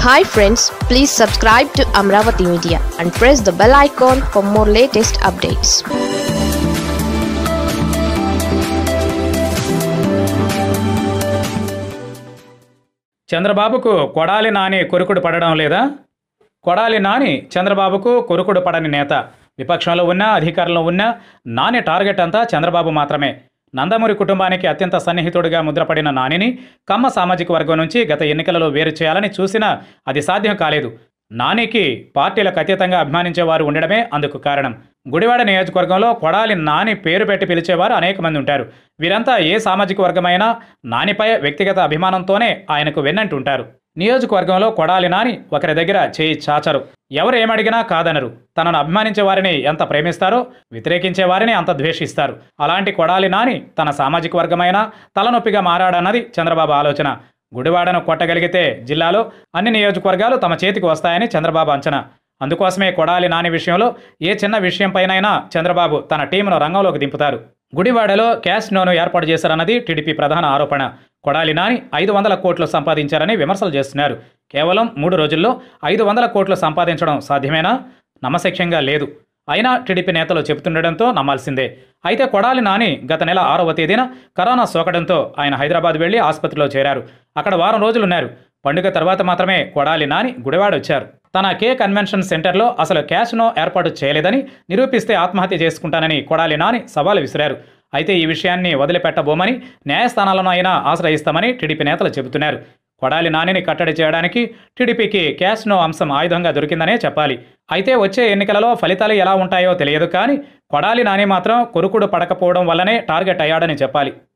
hi friends please subscribe to Amaravati media and press the bell icon for more latest updates చంద్రబాబుకు కొడాలి నాని కొరుకుడు పడడం లేదా కొడాలి నాని చంద్రబాబుకు కొరుకుడు పడని నేత విపక్షంలో ఉన్న అధికారంలో ఉన్న నాని టార్గెట్ అంతా చంద్రబాబు మాత్రమే నందమూరి కుటుంబానికి అత్యంత సన్నిహితుడిగా ముద్రపడిన నానిని కమ్మ సామాజిక వర్గం నుంచి గత ఎన్నికలలో వేరు చేయాలని చూసినా అది సాధ్యం కాలేదు నానికి పార్టీలకు అతీతంగా అభిమానించేవారు ఉండడమే అందుకు కారణం గుడివాడ నియోజకవర్గంలో కొడాలి నాని పేరు పెట్టి పిలిచేవారు అనేక మంది ఉంటారు వీరంతా ఏ సామాజిక వర్గమైనా నానిపై వ్యక్తిగత అభిమానంతోనే ఆయనకు వెన్నంటుంటారు నియోజకవర్గంలో కొడాలి నాని ఒకరి దగ్గర చేయి చాచరు ఎవరు ఏమడిగినా కాదనరు తనను అభిమానించే వారిని ఎంత ప్రేమిస్తారో వ్యతిరేకించే వారిని అంత ద్వేషిస్తారు అలాంటి కొడాలి నాని తన సామాజిక వర్గమైన తలనొప్పిగా మారాడన్నది చంద్రబాబు ఆలోచన గుడివాడను కొట్టగలిగితే జిల్లాలో అన్ని నియోజకవర్గాలు తమ చేతికి వస్తాయని చంద్రబాబు అంచనా అందుకోసమే కొడాలి నాని విషయంలో ఏ చిన్న విషయంపైనైనా చంద్రబాబు తన టీంను రంగంలోకి దింపుతారు గుడివాడలో క్యాష్ నోను ఏర్పాటు చేశారన్నది టీడీపీ ప్రధాన ఆరోపణ కొడాలి నాని ఐదు వందల కోట్లు సంపాదించారని విమర్శలు చేస్తున్నారు కేవలం మూడు రోజుల్లో ఐదు వందల కోట్లు సంపాదించడం సాధ్యమేనా నమ్మశక్యంగా లేదు అయినా టీడీపీ నేతలు చెబుతుండటంతో నమ్మాల్సిందే అయితే కొడాలి నాని గత నెల ఆరవ తేదీన కరోనా సోకడంతో ఆయన హైదరాబాద్ వెళ్లి ఆసుపత్రిలో చేరారు అక్కడ వారం రోజులున్నారు పండుగ తర్వాత మాత్రమే కొడాలి నాని గుడివాడ వచ్చారు తన కే కన్వెన్షన్ సెంటర్లో అసలు క్యాష్నో ఏర్పాటు చేయలేదని నిరూపిస్తే ఆత్మహత్య చేసుకుంటానని కొడాలి నాని సవాలు విసిరారు అయితే ఈ విషయాన్ని వదిలిపెట్టబోమని న్యాయస్థానాలను అయినా ఆశ్రయిస్తామని టీడీపీ నేతలు చెబుతున్నారు కొడాలి నానిని కట్టడి చేయడానికి టీడీపీకి క్యాష్నో అంశం ఆయుధంగా దొరికిందనే చెప్పాలి అయితే వచ్చే ఎన్నికలలో ఫలితాలు ఎలా ఉంటాయో తెలియదు కానీ కొడాలి నాని మాత్రం కొరుకుడు పడకపోవడం వల్లనే టార్గెట్ అయ్యాడని చెప్పాలి